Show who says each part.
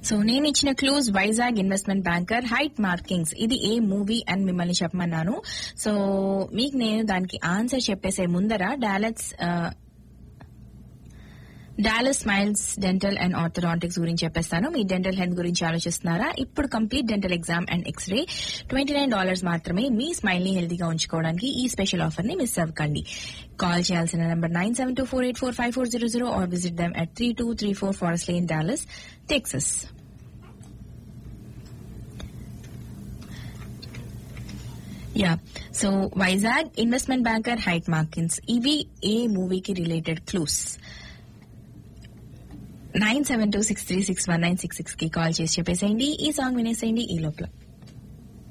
Speaker 1: so నేను ఇచ్చిన clues Vizag investment banker height markings ఇది ఏ మూవీ అని మిమ్మల్ని చెప్పమన్నాను సో మీకు నేను దానికి ఆన్సర్ చెప్పేసే ముందర Dallas Dallas smiles dental and orthodontics గురించి చెప్పేస్తాను మీ డెంటల్ హెల్త్ గురించి ఆలోచిస్తున్నారా ఇప్పుడు complete dental exam and x-ray twenty nine dollars మాత్రమే మీ స్మైల్ ని హెల్తీగా ఉంచుకోవడానికి ఈ స్పెషల్ ఆఫర్ ని మిస్ అవ్వకండి కాల్ చేయాల్సిన number nine seven two four eight four five four zero zero or visit them at three two three four forest lane Dallas Texas yeah so Vizag investment banker height మార్కిన్స్ ఇవి ఏ మూవీకి related clues nine seven two six three six one nine six six కి call చేసి చెప్పేసేయండి ఈ song వినేసేయండి ఈ లోపల